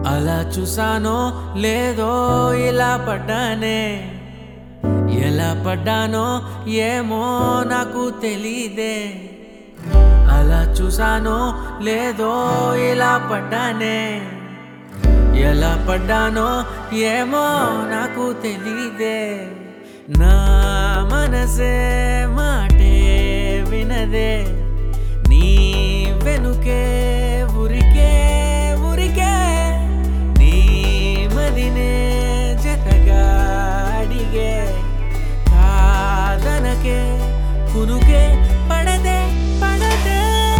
అలా చూసానో లేదో ఇలా పడ్డానే ఎలా పడ్డానో ఏమో నాకు తెలీదే అలా చూసానో లేదో ఇలా పడ్డానే ఎలా పడ్డానో ఏమో నాకు తెలీదే నా మనసే మాటే వినదే నీ వెనుకే ఉరికే ఉరికే నీ మదినే జతగా అడిగే కాదనకే కునుకే పడదే పడదే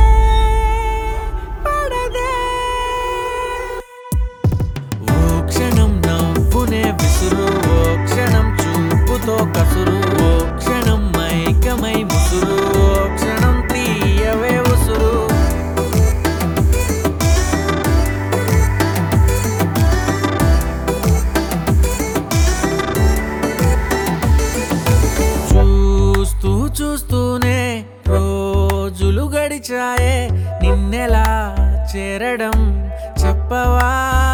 పడదే ఓ క్షణం నవ్వునే విసురు ఓ క్షణం చూపుతో కసురు ఓ క్షణం మైకమై ముసురు ఓ క్షణం తీయవే ఉసురు చూస్తూ చూస్తూనే రోజులు గడిచాయే నిన్నెలా చేరడం చెప్పవా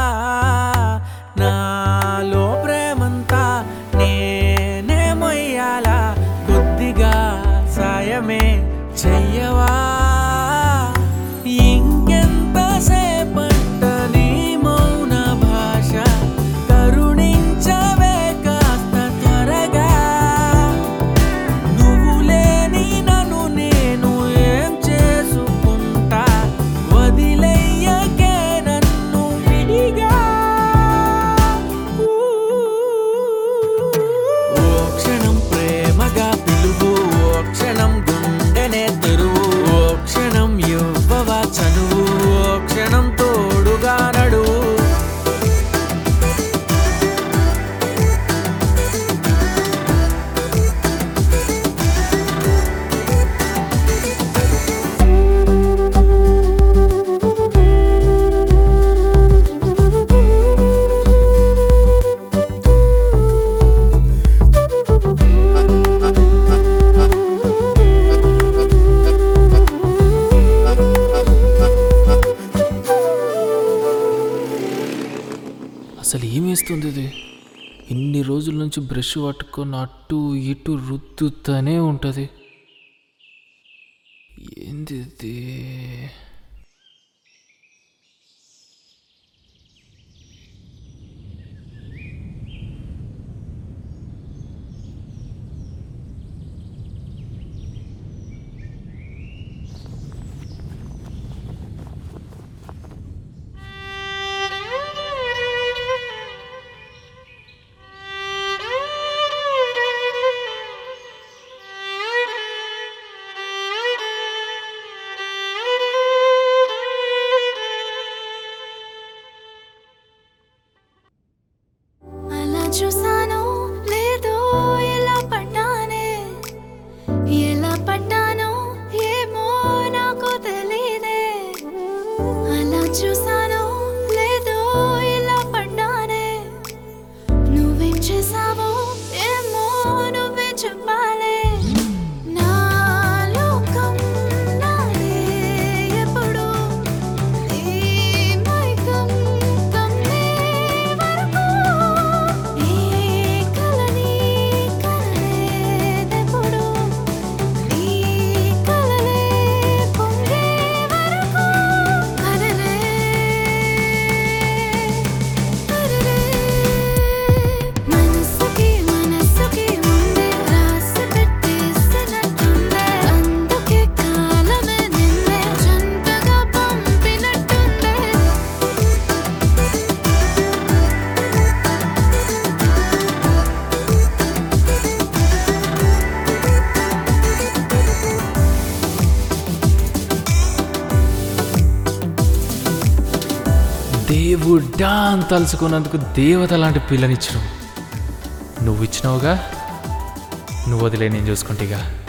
నాలో ప్రేమంతా నేనే మొయ్యాలా కొద్దిగా సాయమే చెయ్యవా ఇంకెంత సేపంట నీ మౌన భాష కరుణించవే కాస్త త్వరగా నువ్వు లేని నన్ను నేను ఏం చేసుకుంటా వదిలేయకే నన్ను విడిగా ఓ క్షణం ప్రేమగా పిలువు ఓ క్షణం గుండెనే తెరువు ఓ క్షణం ఇవ్వవా చనువు ఓ క్షణం తోడుగా నడువు అసలు ఏమేస్తుంది ఇది ఇన్ని రోజుల నుంచి బ్రష్ పట్టుకొని అటు ఇటు రుద్దుతూనే ఉంటుంది ఏంది ఇది? అలా చూసానో లేదో ఎలా పడ్డానే ఎలా పడ్డానో ఏమో నాకు తెలీదే అలా చూసానో లేదో ఎలా పడ్డానే నువ్వేం చేసావో ఏమో నువ్వే చెప్పాలే నా లోకం నాదే ఎప్పుడు నీ మైకం కమ్మే వరకు ఈ కలని కనలేదెప్పుడు నీ కలలే పొంగే వరకు అరరే అరరే మనసుకి మనసుకి ముందే రాసి పెట్టేసినట్టుందే అందుకే కాలమే నిన్నే జంటగా పంపినట్టుందే దేవుడా అని తలుచుకున్నందుకు దేవత లాంటి పిల్లనిచ్చినావు నువ్వు ఇచ్చినావుగా నువ్వు వదిలే నేను చూసుకుంటేగా